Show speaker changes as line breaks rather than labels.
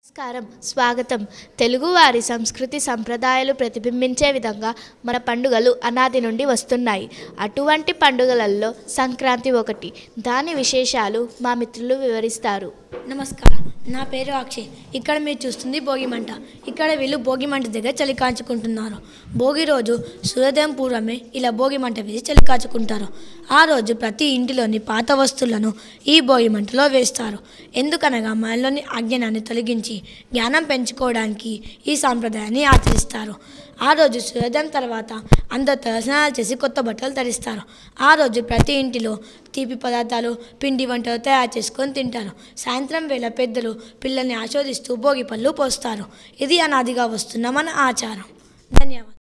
నమస్కారం స్వాగతం తెలుగువారి సంస్కృతి సంప్రదాయాలు ప్రతిబింబించే విధంగా మన పండుగలు అనాది నుండి వస్తున్నాయి అటువంటి పండుగలలో సంక్రాంతి ఒకటి దాని విశేషాలు మా మిత్రులు వివరిస్తారు
నమస్కారం నా పేరు అక్షయ్ ఇక్కడ మీరు చూస్తుంది భోగి మంట ఇక్కడ వీళ్ళు భోగి మంట దగ్గర చలి కాచుకుంటున్నారు భోగి రోజు సూర్యోదయం పూర్వమే ఇలా భోగి మంట వేసి చలి కాచుకుంటారు ఆ రోజు ప్రతి ఇంటిలోని పాత వస్తువులను ఈ భోగి మంటలో వేస్తారు ఎందుకనగా మనలోని అజ్ఞానాన్ని తొలగించి జ్ఞానం పెంచుకోవడానికి ఈ సాంప్రదాయాన్ని ఆచరిస్తారు ఆ రోజు సూర్యోదయం తర్వాత అందరూ తలస్నానాలు చేసి కొత్త బట్టలు ధరిస్తారు ఆ రోజు ప్రతి ఇంటిలో తీపి పదార్థాలు పిండి వంటలు తయారు చేసుకొని తింటారు సాయంత్రం వేళ పెద్దలు పిల్లల్ని ఆస్వాదిస్తూ భోగి పళ్ళు పోస్తారు ఇది అనాదిగా వస్తున్న మన ఆచారం ధన్యవాదాలు